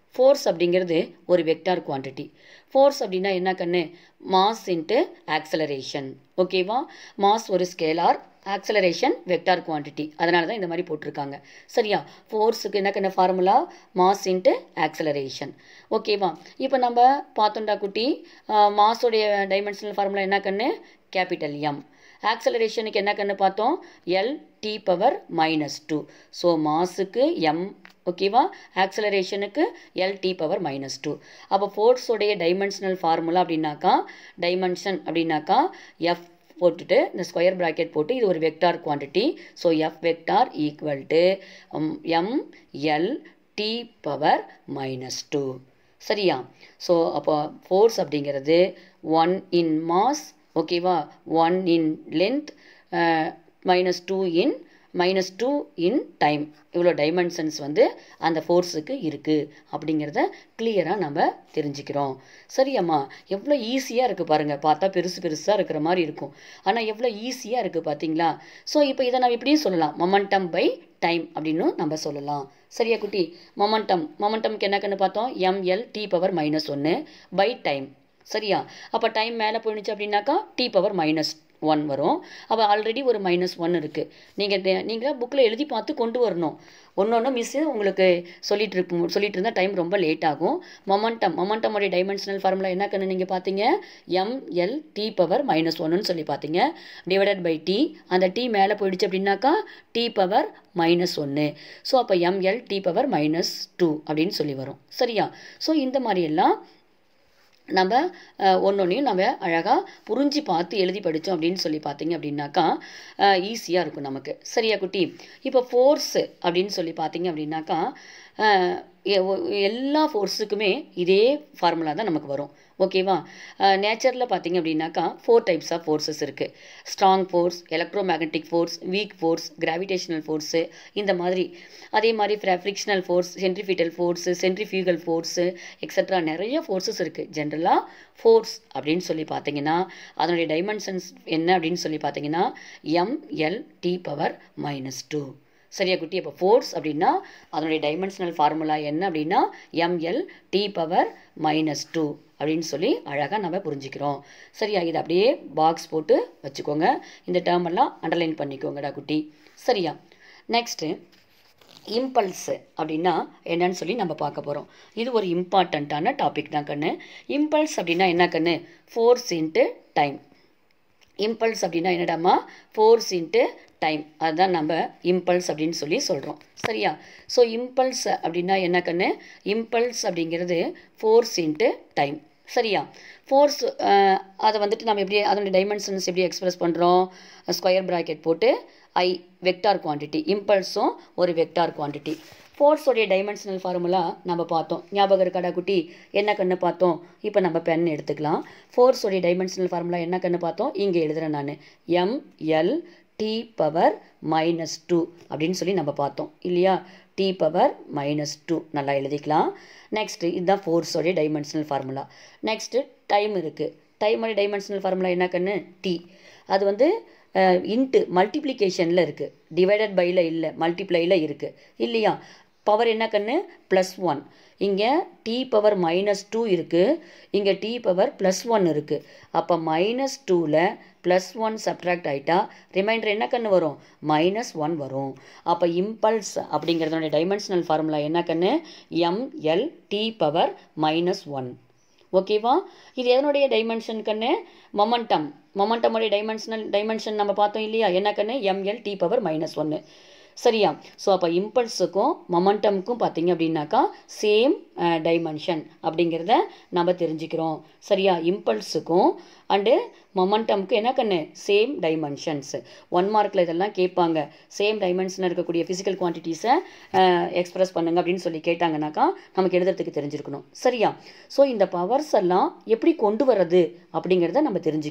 ஃபோர்ஸ் அப்படிங்கிறது ஒரு வெக்டார் குவான்டிட்டி ஃபோர்ஸ் அப்படின்னா என்ன கண்ணு மாஸ் இன்ட்டு ஆக்சலரேஷன் ஓகேவா மாஸ் ஒரு ஸ்கேலார் ஆக்சலரேஷன் வெக்டார் குவான்டிட்டி அதனால தான் இந்த மாதிரி போட்டிருக்காங்க சரியா ஃபோர்ஸுக்கு என்ன கண்ணு ஃபார்முலா மாஸ் இன்ட்டு ஆக்சலரேஷன் ஓகேவா இப்போ நம்ம பார்த்தோம்டா குட்டி மாஸோடைய டைமென்ஷனல் ஃபார்முலா என்ன கண்ணு கேபிட்டல் எம் ஆக்சலரேஷனுக்கு என்ன கண்ணு பார்த்தோம் L T power minus two so மாஸுக்கு எம் ஓகேவா ஆக்சலரேஷனுக்கு L T power minus two அப்போ ஃபோர்ஸோடைய டைமென்ஷனல் ஃபார்முலா அப்படின்னாக்கா டைமென்ஷன் அப்படின்னாக்கா எஃப் போட்டுட்டு இந்த ஸ்கொயர் ப்ராக்கெட் போட்டு இது ஒரு vector quantity so F vector equal to M L T power minus two சரியா ஸோ அப்போ ஃபோர்ஸ் அப்படிங்கிறது ஒன் இன் மாஸ் ஓகேவா one in length minus two in minus two in time இவ்வளோ டைமென்ஷன்ஸ் வந்து அந்த ஃபோர்ஸுக்கு இருக்குது அப்படிங்கிறத கிளியராக நம்ம தெரிஞ்சுக்கிறோம் சரியாம்மா எவ்வளோ ஈஸியாக இருக்குது பாருங்கள் பார்த்தா பெருசு பெருசாக இருக்கிற மாதிரி இருக்கும் ஆனால் எவ்வளோ ஈஸியாக இருக்குது பார்த்தீங்களா ஸோ இப்போ இதை நம்ம இப்படியும் சொல்லலாம் மொமெண்டம் பை டைம் அப்படின்னு நம்ம சொல்லலாம் சரியா குட்டி மொமெண்டம் மொமெண்டம்க்கு என்ன கண்ணு பார்த்தோம் எம்எல் டி பவர் மைனஸ் ஒன்று பை டைம் சரியா அப்போ டைம் மேலே போயிடுச்சு அப்படின்னாக்கா டி பவர் மைனஸ் ஒன் வரும் அப்போ ஆல்ரெடி ஒரு மைனஸ் ஒன் இருக்குது நீங்கள் நீங்கள் புக்கில் எழுதி பார்த்து கொண்டு வரணும் ஒன்று ஒன்று மிஸ்ஸு உங்களுக்கு சொல்லிட்டு இருப்போம் சொல்லிட்டு இருந்தால் டைம் ரொம்ப லேட் ஆகும் மொமெண்டம் மொமெண்டமோடைய டைமென்ஷனல் ஃபார்முலா என்ன கண்ணு நீங்கள் பார்த்தீங்க எம்எல் டி பவர் மைனஸ் ஒன்னு சொல்லி பார்த்தீங்க டிவைடட் பை டி அந்த டி மேலே போயிடுச்சு அப்படின்னாக்கா டி பவர் மைனஸ் ஒன்று ஸோ அப்போ M L T power minus two அப்படின்னு சொல்லி வரும் சரியா ஸோ இந்த மாதிரியெல்லாம் நம்ம ஒன்றொன்றையும் நம்ம அழகாக புரிஞ்சு பார்த்து எழுதி படித்தோம் அப்படின்னு சொல்லி பார்த்தீங்க அப்படின்னாக்கா ஈஸியாக இருக்கும் நமக்கு சரியா குட்டி இப்போ ஃபோர்ஸு அப்படின்னு சொல்லி பார்த்தீங்க அப்படின்னாக்கா எல்லா ஃபோர்ஸுக்குமே இதே ஃபார்முலா தான் நமக்கு வரும் ஓகேவா நேச்சரில் பார்த்தீங்க அப்படின்னாக்கா ஃபோர் டைப்ஸ் ஆஃப் ஃபோர்ஸஸ் இருக்குது strong force electromagnetic force weak force gravitational force இந்த மாதிரி அதே மாதிரி frictional force centripetal force centrifugal force extra நிறைய ஃபோர்ஸஸ் இருக்குது ஜென்ரலாக ஃபோர்ஸ் அப்படின்னு சொல்லி பார்த்தீங்கன்னா அதனுடைய டைமென்ஷன்ஸ் என்ன அப்படின்னு சொல்லி பார்த்தீங்கன்னா M L T power minus two சரியா குட்டி அப்போ ஃபோர்ஸ் அப்படின்னா அதனுடைய டைமென்ஷனல் ஃபார்முலா என்ன அப்படின்னா M L T power minus two அப்படின்னு சொல்லி அழகாக நம்ம புரிஞ்சுக்கிறோம் சரியா இதை அப்படியே பாக்ஸ் போட்டு வச்சுக்கோங்க இந்த டேர்ம் எல்லாம் அண்டர்லைன் பண்ணிக்கோங்கடா குட்டி சரியா நெக்ஸ்ட்டு இம்பல்ஸு அப்படின்னா என்னன்னு சொல்லி நம்ம பார்க்க போகிறோம் இது ஒரு இம்பார்ட்டண்ட்டான டாபிக் தான் கண்ணு இம்பல்ஸ் அப்படின்னா என்ன கண்ணு ஃபோர்ஸ் இன்ட்டு டைம் இம்பல்ஸ் அப்படின்னா என்னடாமா ஃபோர்ஸ் இன்ட்டு டைம் அதுதான் நம்ம இம்பல்ஸ் அப்படின்னு சொல்லி சொல்கிறோம் சரியா ஸோ இம்பல்ஸ் அப்படின்னா என்ன கண்ணு இம்பல்ஸ் அப்படிங்கிறது ஃபோர்ஸ் இன்ட்டு டைம் சரியா ஃபோர்ஸ் அதை வந்துட்டு நம்ம எப்படி அதனுடைய டைமென்ஷன்ஸ் எப்படி எக்ஸ்பிரஸ் பண்ணுறோம் ஸ்கொயர் ப்ராக்கெட் போட்டு ஐ வெக்டார் குவான்டிட்டி இம்பல்ஸும் ஒரு வெக்டார் குவான்டிட்டி ஃபோர்ஸோடைய டைமென்ஷனல் ஃபார்முலா நம்ம பார்த்தோம் ஞாபகம் இருக்காடா குட்டி என்ன கண்ணு பார்த்தோம் இப்போ நம்ம பென் எடுத்துக்கலாம் ஃபோர்ஸோடைய டைமென்ஷனல் ஃபார்முலா என்ன கண்ணு பார்த்தோம் இங்கே எழுதுகிறேன் நான் M L T power minus two அப்படின்னு சொல்லி நம்ம பார்த்தோம் இல்லையா டி பவர் மைனஸ் டூ நல்லா எழுதிக்கலாம் நெக்ஸ்ட்டு இதுதான் ஃபோர்ஸோடைய டைமென்ஷனல் ஃபார்முலா நெக்ஸ்ட்டு டைம் இருக்குது டைமோடைய டைமென்ஷனல் ஃபார்முலா என்ன கண்ணு டி அது வந்து இன்ட்டு மல்டிப்ளிகேஷனில் இருக்குது டிவைடட் பையில் இல்லை மல்டிப்ளையில் இருக்குது இல்லையா பவர் என்ன கண்ணு ப்ளஸ் ஒன் இங்கே டி பவர் மைனஸ் டூ இருக்குது இங்கே டி பவர் ப்ளஸ் ஒன் இருக்குது அப்போ மைனஸ் டூவில் ப்ளஸ் ஒன் சப்ட்ராக்ட் ஆகிட்டா ரிமைண்டர் என்ன கண்ணு வரும் மைனஸ் ஒன் வரும் அப்போ இம்பல்ஸ் அப்படிங்கிறதோட டைமென்ஷனல் ஃபார்முலா என்ன கண்ணு M L T power minus one ஓகேவா இது எதனுடைய டைமென்ஷன் கண்ணு மொமெண்டம் மொமெண்டமுடைய டைமென்ஷனல் டைமென்ஷன் நம்ம பார்த்தோம் இல்லையா என்ன கண்ணு எம்எல் டி பவர் மைனஸ் ஒன்று சரியா ஸோ அப்போ இம்பல்ஸுக்கும் மொமெண்டமுக்கும் பார்த்தீங்க அப்படின்னாக்கா சேம் டைமென்ஷன் அப்படிங்கிறத நம்ம தெரிஞ்சுக்கிறோம் சரியா இம்பல்ஸுக்கும் அண்டு மொமெண்டமுக்கு என்ன கண்ணு சேம் டைமென்ஷன்ஸ் ஒன் மார்க்கில் இதெல்லாம் கேட்பாங்க சேம் டைமென்ஷன் இருக்கக்கூடிய ஃபிசிக்கல் குவான்டிட்டிஸை எக்ஸ்பிரஸ் பண்ணுங்க அப்படின்னு சொல்லி கேட்டாங்கனாக்கா நமக்கு எழுதுறதுக்கு தெரிஞ்சிருக்கணும் சரியா ஸோ இந்த பவர்ஸ் எல்லாம் எப்படி கொண்டு வர்றது அப்படிங்கிறத நம்ம தெரிஞ்சுக்கணும்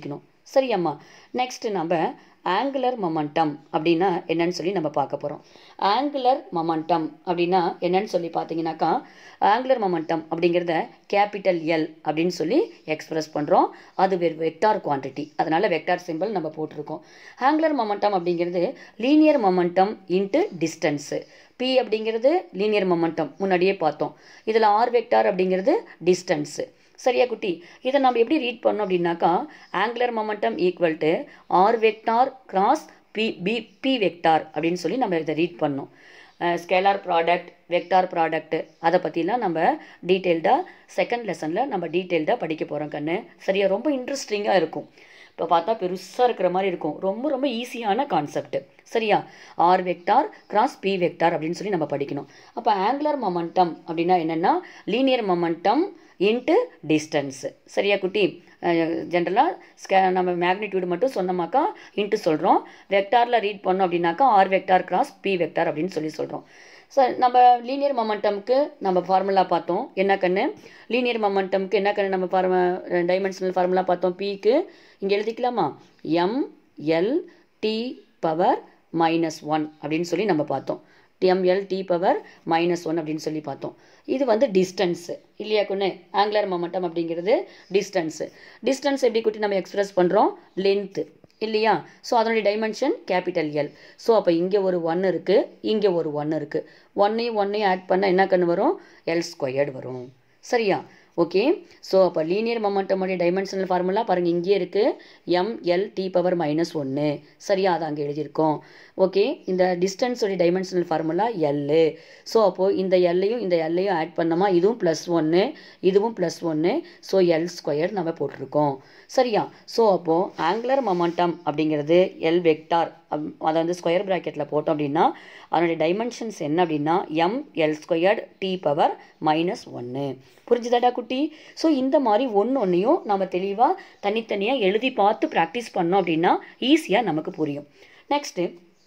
சரியாம்மா நெக்ஸ்ட் நம்ம ஆங்குலர் மொமெண்டம் அப்படின்னா என்னன்னு சொல்லி நம்ம பார்க்க போகிறோம் ஆங்குலர் மொமெண்டம் அப்படின்னா என்னன்னு சொல்லி பார்த்தீங்கன்னாக்கா ஆங்குலர் மொமெண்டம் அப்படிங்கிறத கேபிட்டல் எல் அப்படின்னு சொல்லி எக்ஸ்பிரஸ் பண்ணுறோம் அது வெக்டார் குவான்டிட்டி அதனால் வெக்டார் சிம்பிள் நம்ம போட்டிருக்கோம் ஆங்குலர் மொமெண்டம் அப்படிங்கிறது linear momentum into distance P அப்படிங்கிறது லீனியர் மொமெண்டம் முன்னாடியே பார்த்தோம் இதில் ஆர் வெக்டார் அப்படிங்கிறது டிஸ்டன்ஸு சரியா குட்டி இதை நம்ம எப்படி ரீட் பண்ணோம் அப்படின்னாக்கா angular momentum equal to R vector cross P P P vector அப்படின்னு சொல்லி நம்ம இதை ரீட் பண்ணோம் ஸ்கேலார் ப்ராடக்ட் வெக்டார் ப்ராடக்ட் அதை பற்றிலாம் நம்ம டீட்டெயில்டாக செகண்ட் லெசனில் நம்ம டீட்டெயில்டாக படிக்க போகிறோம் கண்ணு சரியா ரொம்ப இன்ட்ரெஸ்டிங்காக இருக்கும் இப்போ பார்த்தா பெருசாக இருக்கிற மாதிரி இருக்கும் ரொம்ப ரொம்ப ஈஸியான கான்செப்ட் சரியா R vector cross P vector அப்படின்னு சொல்லி நம்ம படிக்கணும் அப்போ ஆங்குலர் மொமெண்டம் அப்படின்னா என்னென்னா லீனியர் மொமெண்டம் இன்ட்டு டிஸ்டன்ஸு சரியா குட்டி ஜென்ரலாக ஸ்கே நம்ம மேக்னிடியூடு மட்டும் சொன்னோமாக்கா இன்ட்டு சொல்கிறோம் வெக்டாரில் ரீட் பண்ணோம் அப்படின்னாக்கா R vector cross P vector அப்படின்னு சொல்லி சொல்கிறோம் சார் நம்ம லீனியர் மொமெண்டம்க்கு நம்ம ஃபார்முலா பார்த்தோம் என்ன கண்ணு லீனியர் மொமெண்டம்க்கு என்ன கண்ணு நம்ம ஃபார்ம டைமென்ஷனல் ஃபார்முலா பார்த்தோம் பிக்கு இங்கே எழுதிக்கலாமா M L T power minus one அப்படின்னு சொல்லி நம்ம பார்த்தோம் M L T power minus one அப்படின்னு சொல்லி பார்த்தோம் இது வந்து டிஸ்டன்ஸு இல்லையா கொன்று ஆங்குலர் மொமெண்டம் அப்படிங்கிறது டிஸ்டன்ஸு டிஸ்டன்ஸ் எப்படி கூட்டி நம்ம எக்ஸ்பிரஸ் பண்ணுறோம் லென்த்து இல்லையா ஸோ அதனுடைய டைமென்ஷன் கேபிட்டல் எல் ஸோ அப்போ இங்கே ஒரு ஒன் இருக்குது இங்கே ஒரு ஒன் இருக்குது ஒன்னையும் ஒன்னையும் ஆட் பண்ணால் என்ன கண்ணு வரும் எல் ஸ்கொயர்டு வரும் சரியா ஓகே ஸோ அப்போ லீனியர் மொமெண்டமுடைய டைமென்ஷனல் ஃபார்முலா பாருங்கள் இங்கேயே இருக்குது M L T power minus ஒன்று சரியா அதை அங்கே எழுதியிருக்கோம் ஓகே இந்த டிஸ்டன்ஸோடைய டைமென்ஷனல் ஃபார்முலா எல்லு ஸோ அப்போது இந்த எல்லையும் இந்த எல்லையும் ஆட் பண்ணோமா இதுவும் ப்ளஸ் ஒன்று இதுவும் ப்ளஸ் ஒன்று ஸோ எல் ஸ்கொயர் நம்ம போட்டிருக்கோம் சரியா ஸோ அப்போது ஆங்குலர் மொமெண்டம் அப்படிங்கிறது எல் வெக்டார் அதை வந்து ஸ்கொயர் ப்ராக்கெட்டில் போட்டோம் அப்படின்னா அதனுடைய டைமென்ஷன்ஸ் என்ன அப்படின்னா M L squared T power minus ஒன்று புரிஞ்சுதாடா குட்டி ஸோ இந்த மாதிரி ஒன்று ஒன்றையும் நம்ம தெளிவாக தனித்தனியாக எழுதி பார்த்து ப்ராக்டிஸ் பண்ணோம் அப்படின்னா ஈஸியாக நமக்கு புரியும் நெக்ஸ்ட்டு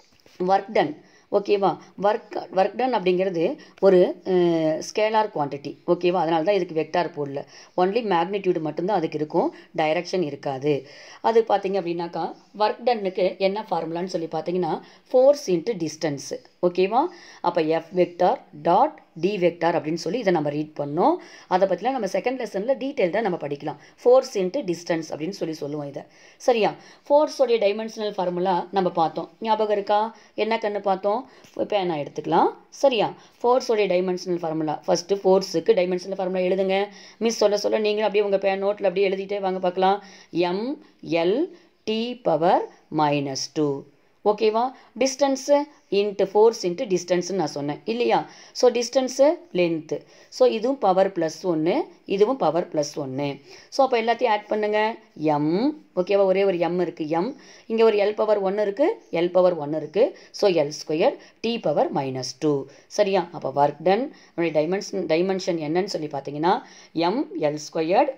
ஒர்க் டன் ஓகேவா ஒர்க் ஒர்க் டன் அப்படிங்கிறது ஒரு ஸ்கேலார் குவான்டிட்டி ஓகேவா அதனால தான் இதுக்கு வெக்டார் போடல ஒன்லி மேக்னிடியூடு மட்டும்தான் அதுக்கு இருக்கும் டைரக்ஷன் இருக்காது அது பார்த்தீங்க அப்படின்னாக்கா ஒர்க் டன்னுக்கு என்ன ஃபார்முலான்னு சொல்லி பார்த்தீங்கன்னா ஃபோர்ஸ் இன்ட்டு டிஸ்டன்ஸு ஓகேவா அப்போ F vector dot D vector அப்படின்னு சொல்லி இதை நம்ம ரீட் பண்ணோம் அதை பற்றிலாம் நம்ம செகண்ட் லெசனில் டீட்டெயில்டாக நம்ம படிக்கலாம் ஃபோர்ஸ் இன்ட்டு டிஸ்டன்ஸ் அப்படின்னு சொல்லி சொல்லுவோம் இதை சரியா ஃபோர்ஸோடைய டைமென்ஷனல் ஃபார்முலா நம்ம பார்த்தோம் ஞாபகம் இருக்கா என்ன கண்ணு பார்த்தோம் பேனா எடுத்துக்கலாம் சரியா ஃபோர்ஸோடைய டைமென்ஷனல் ஃபார்முலா ஃபஸ்ட்டு ஃபோர்ஸுக்கு டைமென்ஷனல் ஃபார்முலா எழுதுங்க மிஸ் சொல்ல சொல்ல நீங்களும் அப்படியே உங்கள் பேன் நோட்டில் அப்படியே எழுதிட்டே வாங்க பார்க்கலாம் M L T power minus two ஓகேவா டிஸ்டன்ஸு இன்ட்டு ஃபோர்ஸ் இன்ட்டு டிஸ்டன்ஸ்னு நான் சொன்னேன் இல்லையா ஸோ டிஸ்டன்ஸு லென்த்து ஸோ இதுவும் பவர் ப்ளஸ் ஒன்று இதுவும் பவர் ப்ளஸ் ஒன்று ஸோ அப்போ எல்லாத்தையும் ஆட் பண்ணுங்கள் எம் ஓகேவா ஒரே ஒரு எம் இருக்குது எம் இங்கே ஒரு எல் பவர் ஒன்று இருக்குது எல் பவர் ஒன்று இருக்குது so L square T power minus two சரியா அப்போ ஒர்க் டன் டைமென்ஷன் டைமென்ஷன் என்னன்னு சொல்லி பார்த்தீங்கன்னா M L squared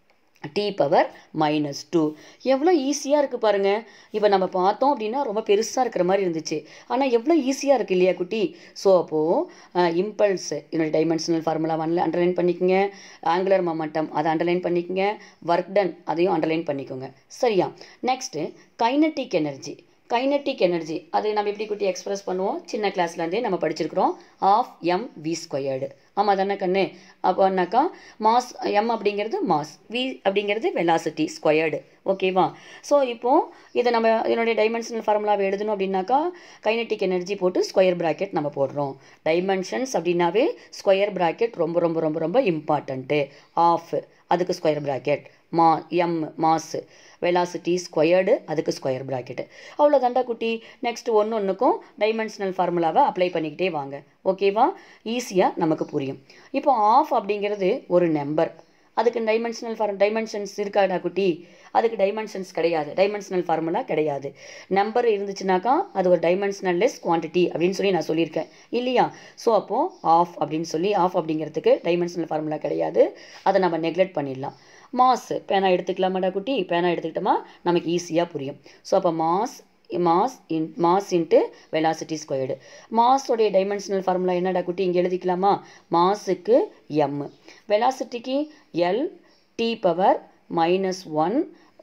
T power minus two எவ்வளோ ஈஸியாக இருக்குது பாருங்கள் இப்போ நம்ம பார்த்தோம் அப்படின்னா ரொம்ப பெருசாக இருக்கிற மாதிரி இருந்துச்சு ஆனால் எவ்வளோ ஈஸியாக இருக்குது இல்லையா குட்டி ஸோ அப்போது இம்பல்ஸ் என்னோட டைமென்ஷனல் ஃபார்முலா ஒன்ல அண்டர்லைன் பண்ணிக்கோங்க ஆங்குலர் மொமெண்டம் அதை அண்டர்லைன் பண்ணிக்கோங்க ஒர்க் டன் அதையும் அண்டர்லைன் பண்ணிக்கோங்க சரியா next kinetic energy kinetic energy அது நம்ம எப்படி குட்டி எக்ஸ்பிரஸ் பண்ணுவோம் சின்ன கிளாஸ்லேருந்தே நம்ம படிச்சிருக்கிறோம் ஆஃப் எம் வி ஸ்கொயர்டு ஆமாம் தானே கண்ணு அப்போனாக்கா மாஸ் எம் அப்படிங்கிறது மாஸ் வி அப்படிங்கிறது வெலாசிட்டி ஸ்கொயர்டு ஓகேவா ஸோ இப்போது இதை நம்ம இதனுடைய டைமென்ஷனல் ஃபார்முலாவை எழுதணும் அப்படின்னாக்கா கைனட்டிக் எனர்ஜி போட்டு ஸ்கொயர் ப்ராக்கெட் நம்ம போடுறோம் டைமென்ஷன்ஸ் அப்படின்னாவே ஸ்கொயர் ப்ராக்கெட் ரொம்ப ரொம்ப ரொம்ப ரொம்ப இம்பார்ட்டண்ட்டு ஆஃப் அதுக்கு ஸ்கொயர் ப்ராக்கெட் மா எம் மாஸு வெலாசிட்டி ஸ்கொயர்டு அதுக்கு ஸ்கொயர் ப்ராக்கெட்டு அவ்வளோதாண்டா குட்டி நெக்ஸ்ட் ஒன்று ஒன்றுக்கும் டைமென்ஷனல் ஃபார்முலாவை அப்ளை பண்ணிக்கிட்டே வாங்க ஓகேவா ஈஸியாக நமக்கு புரியும் இப்போ ஆஃப் அப்படிங்கிறது ஒரு நம்பர் அதுக்கு டைமென்ஷனல் ஃபார்ம் டைமென்ஷன்ஸ் இருக்காடா குட்டி அதுக்கு டைமென்ஷன்ஸ் கிடையாது டைமென்ஷனல் ஃபார்முலா கிடையாது நம்பர் இருந்துச்சுனாக்கா அது ஒரு டைமென்ஷனல் லெஸ் குவான்டிட்டி அப்படின்னு சொல்லி நான் சொல்லியிருக்கேன் இல்லையா ஸோ அப்போது ஆஃப் அப்படின்னு சொல்லி ஆஃப் அப்படிங்கிறதுக்கு டைமென்ஷனல் ஃபார்முலா கிடையாது அதை நம்ம நெக்லெக்ட் பண்ணிடலாம் மாஸ் பேனா எடுத்துக்கலாமாடா குட்டி பேனா எடுத்துக்கிட்டோமா நமக்கு ஈஸியாக புரியும் ஸோ அப்போ mass mass in mass into velocity squared மாஸோடைய டைமென்ஷனல் ஃபார்முலா என்னடா குட்டி இங்கே எழுதிக்கலாமா மாஸுக்கு எம் வெலாசிட்டிக்கு L T power minus one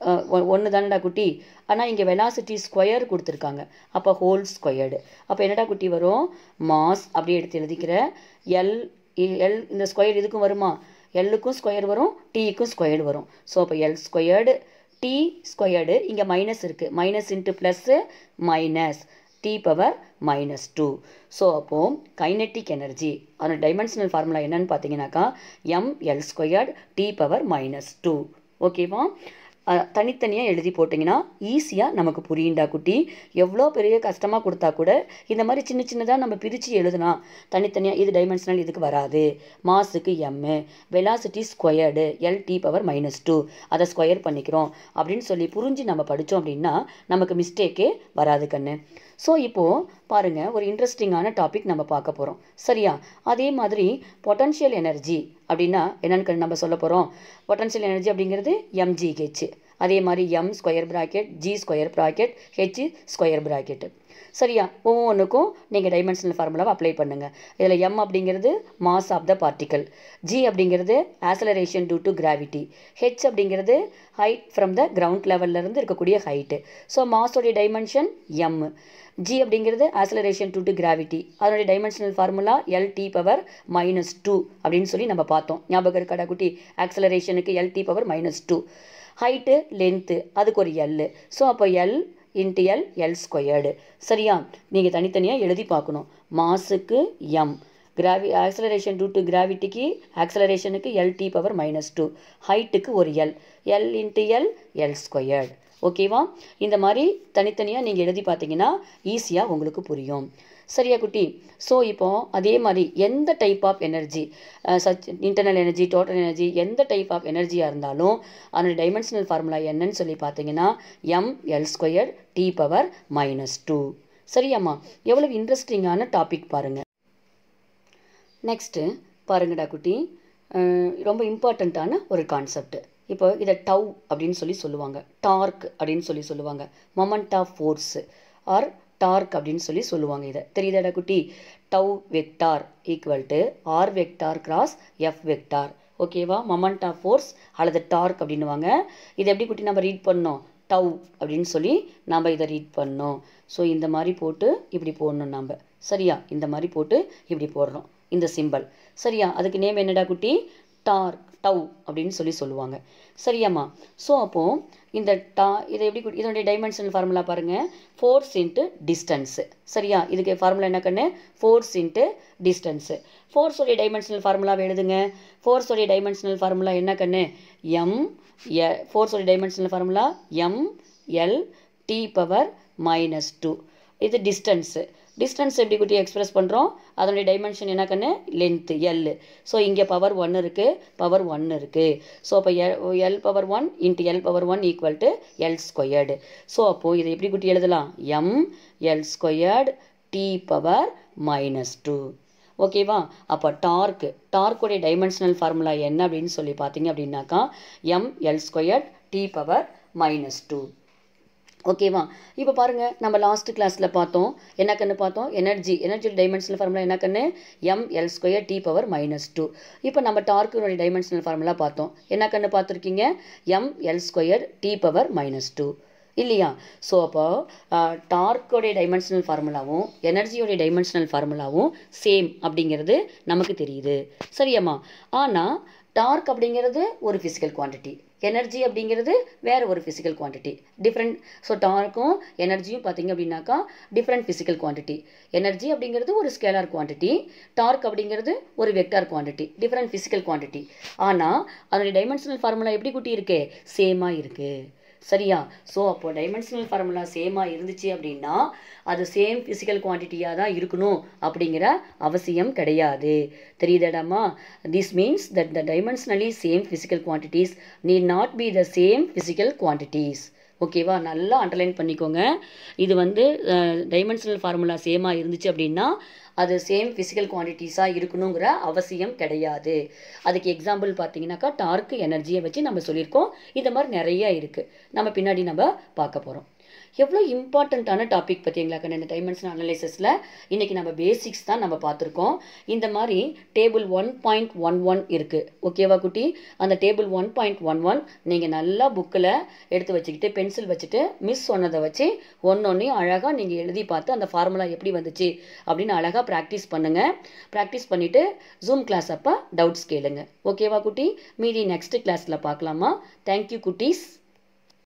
ஒன்று தானடா குட்டி ஆனால் இங்கே வெலாசிட்டி ஸ்கொயர் கொடுத்துருக்காங்க அப்போ ஹோல் ஸ்கொயர்டு அப்போ என்னடா குட்டி வரும் மாஸ் அப்படியே எடுத்து எழுதிக்கிற எல் எல் இந்த ஸ்கொயர் இதுக்கும் வருமா எல்லுக்கும் ஸ்கொயர் வரும் டீக்கும் ஸ்கொயர்டு வரும் ஸோ அப்போ எல் ஸ்கொயர்டு டி ஸ்கொயர்டு இங்கே மைனஸ் இருக்குது minus into plus minus T power minus two so அப்போது கைனெட்டிக் எனர்ஜி அதோட டைமென்ஷனல் ஃபார்முலா என்னன்னு பார்த்தீங்கன்னாக்கா M L squared T power minus two ஓகேவா தனித்தனியாக எழுதி போட்டிங்கன்னா ஈஸியாக நமக்கு புரியுண்டா குட்டி எவ்வளோ பெரிய கஷ்டமாக கொடுத்தா கூட இந்த மாதிரி சின்ன சின்னதாக நம்ம பிரித்து எழுதுனா தனித்தனியாக இது டைமென்ஷனல் இதுக்கு வராது மாஸுக்கு M velocity squared L T power minus two அதை ஸ்கொயர் பண்ணிக்கிறோம் அப்படின்னு சொல்லி புரிஞ்சு நம்ம படித்தோம் அப்படின்னா நமக்கு மிஸ்டேக்கே வராது கண்ணு ஸோ இப்போது பாருங்கள் ஒரு இன்ட்ரெஸ்டிங்கான டாபிக் நம்ம பார்க்க போகிறோம் சரியா அதே மாதிரி பொட்டன்ஷியல் எனர்ஜி அப்படின்னா என்னன்னு நம்ம சொல்ல போகிறோம் பொட்டன்ஷியல் எனர்ஜி அப்படிங்கிறது எம்ஜிஹெச் அதே மாதிரி M square bracket G square bracket H square bracket சரியா ஒவ்வொன்றுக்கும் நீங்கள் டைமென்ஷனல் ஃபார்முலாவை அப்ளை பண்ணுங்கள் இதில் எம் அப்படிங்கிறது mass of the particle G அப்படிங்கிறது acceleration due to gravity H அப்படிங்கிறது ஹைட் ஃப்ரம் த கிரவுண்ட் லெவல்லேருந்து இருக்கக்கூடிய ஹைட்டு ஸோ மாஸோடைய டைமென்ஷன் எம் ஜி அப்படிங்கிறது ஆசலரேஷன் டூ டு கிராவிட்டி அதனுடைய dimensional formula L T power minus two அப்படின்னு சொல்லி நம்ம பார்த்தோம் ஞாபகம் இருக்கடா குட்டி ஆக்சலரேஷனுக்கு L T power minus two height length அதுக்கு ஒரு எல் ஸோ அப்போ L into L L squared சரியா நீங்கள் தனித்தனியாக எழுதி பார்க்கணும் மாஸுக்கு எம் கிராவி ஆக்சலரேஷன் டூ டு கிராவிட்டிக்கு ஆக்சலரேஷனுக்கு L T power minus two ஹைட்டுக்கு ஒரு L L into L L squared ஓகேவா இந்த மாதிரி தனித்தனியாக நீங்கள் எழுதி பார்த்தீங்கன்னா ஈஸியாக உங்களுக்கு புரியும் சரியா குட்டி ஸோ இப்போ அதே மாதிரி எந்த type of energy such internal energy total energy எந்த டைப் ஆஃப் எனர்ஜியாக இருந்தாலும் அதோட டைமென்ஷனல் ஃபார்முலா என்னன்னு சொல்லி பார்த்தீங்கன்னா M L square T power minus two சரியாம்மா எவ்வளவு இன்ட்ரெஸ்டிங்கான டாபிக் பாருங்கள் நெக்ஸ்ட்டு பாருங்கடா குட்டி ரொம்ப இம்பார்ட்டண்ட்டான ஒரு கான்செப்ட் இப்போ இதை டவ் அப்படின்னு சொல்லி சொல்லுவாங்க டார்க் அப்படின்னு சொல்லி சொல்லுவாங்க moment of force or torque அப்படின்னு சொல்லி சொல்லுவாங்க இதை தெரியுதாடா குட்டி tau vector equal to R vector cross F vector ஓகேவா மொமெண்ட் ஆஃப் ஃபோர்ஸ் அல்லது டார்க் அப்படின்னுவாங்க இதை எப்படி குட்டி நம்ம ரீட் பண்ணோம் டவ் அப்படின்னு சொல்லி நம்ம இதை ரீட் பண்ணோம் ஸோ இந்த மாதிரி போட்டு இப்படி போடணும் நம்ம சரியா இந்த மாதிரி போட்டு இப்படி போடுறோம் இந்த சிம்பிள் சரியா அதுக்கு நேம் என்னடா குட்டி டார்க் டவ் அப்படின்னு சொல்லி சொல்லுவாங்க சரியாம்மா ஸோ அப்போது இந்த டா இதை எப்படி கு- இதனுடைய டைமென்ஷனல் ஃபார்முலா பாருங்கள் ஃபோர்ஸ் இன்ட்டு டிஸ்டன்ஸு சரியா இதுக்கு ஃபார்முலா என்ன கண்ணு ஃபோர்ஸ் இன்ட்டு டிஸ்டன்ஸு ஃபோர்ஸோடைய டைமென்ஷனல் ஃபார்முலாவை எழுதுங்க ஃபோர்ஸோடைய டைமென்ஷனல் ஃபார்முலா என்ன கண்ணு எம் எ ஃபோர்ஸோடைய dimensional formula M L T power minus two இது டிஸ்டன்ஸு டிஸ்டன்ஸ் எப்படி குட்டி எக்ஸ்பிரஸ் பண்ணுறோம் அதனுடைய டைமென்ஷன் என்ன கண்ணு லென்த்து எல் ஸோ இங்கே பவர் ஒன் இருக்குது பவர் ஒன் இருக்குது ஸோ அப்போ L power one into L power one equal to L squared so அப்போது இதை எப்படி குட்டி எழுதலாம் M L squared T power minus two ஓகேவா அப்போ டார்க்கு டார்க்குடைய டைமென்ஷனல் ஃபார்முலா என்ன அப்படின்னு சொல்லி பார்த்தீங்க அப்படின்னாக்கா M L squared T power minus two ஓகேவா இப்போ பாருங்க நம்ம லாஸ்ட் கிளாஸில் பார்த்தோம் என்ன கண்ணு பார்த்தோம் எனர்ஜி எனர்ஜி டைமென்ஷனல் ஃபார்முலா என்ன கண்ணு M L square T power minus two இப்போ நம்ம டார்க்குடைய டைமென்ஷனல் ஃபார்முலா பார்த்தோம் என்ன கண்ணு பார்த்துருக்கீங்க M L square T power minus two இல்லையா ஸோ அப்போ டார்க்கோடைய டைமென்ஷனல் ஃபார்முலாவும் எனர்ஜியோடைய டைமென்ஷனல் ஃபார்முலாவும் சேம் அப்படிங்கிறது நமக்கு தெரியுது சரியாம்மா ஆனால் டார்க் அப்படிங்கிறது ஒரு ஃபிசிக்கல் குவாண்டிட்டி எனர்ஜி அப்படிங்கிறது வேற ஒரு ஃபிசிக்கல் குவாண்டிட்டி டிஃப்ரெண்ட் ஸோ டார்க்கும் எனர்ஜியும் பார்த்தீங்க அப்படின்னாக்கா டிஃப்ரெண்ட் ஃபிசிக்கல் குவாண்டிட்டி எனர்ஜி அப்படிங்கிறது ஒரு ஸ்கேலார் குவாண்டிட்டி டார்க் அப்படிங்கிறது ஒரு vector quantity different physical quantity ஆனால் அதனுடைய டைமென்ஷனல் ஃபார்முலா எப்படி குட்டி இருக்கு சேமாக இருக்குது சரியா ஸோ அப்போ டைமென்ஷனல் ஃபார்முலா சேமாக இருந்துச்சு அப்படின்னா அது சேம் ஃபிசிக்கல் குவான்டிட்டியாக தான் இருக்கணும் அப்படிங்கிற அவசியம் கிடையாது தெரியுதாடாமா this means that the dimensionally same physical quantities need not be the same physical quantities ஓகேவா நல்லா அண்டர்லைன் பண்ணிக்கோங்க இது வந்து டைமென்ஷனல் ஃபார்முலா சேமாக இருந்துச்சு அப்படின்னா அது சேம் ஃபிசிக்கல் குவான்டிட்டிஸாக இருக்கணுங்கிற அவசியம் கிடையாது அதுக்கு எக்ஸாம்பிள் பார்த்தீங்கன்னாக்கா டார்க் எனர்ஜியை வச்சு நம்ம சொல்லியிருக்கோம் இந்த மாதிரி நிறைய இருக்குது நம்ம பின்னாடி நம்ம பார்க்க போகிறோம் எவ்வளோ இம்பார்ட்டண்ட்டான டாபிக் பார்த்தீங்களா கண்ணு இந்த டைமென்ஷன் அனலைசிஸில் இன்றைக்கி நம்ம பேசிக்ஸ் தான் நம்ம பார்த்துருக்கோம் இந்த மாதிரி table one point one one இருக்குது ஓகேவா குட்டி அந்த table one point one one நீங்கள் நல்லா புக்கில் எடுத்து வச்சுக்கிட்டு பென்சில் வச்சுட்டு மிஸ் சொன்னதை வச்சு ஒன்றொன்னையும் அழகாக நீங்கள் எழுதி பார்த்து அந்த ஃபார்முலா எப்படி வந்துச்சு அப்படின்னு அழகாக ப்ராக்டிஸ் பண்ணுங்கள் ப்ராக்டிஸ் பண்ணிவிட்டு ஜூம் கிளாஸ் அப்போ டவுட்ஸ் கேளுங்க ஓகேவா குட்டி மீதி நெக்ஸ்ட் கிளாஸில் பார்க்கலாமா தேங்க்யூ குட்டீஸ்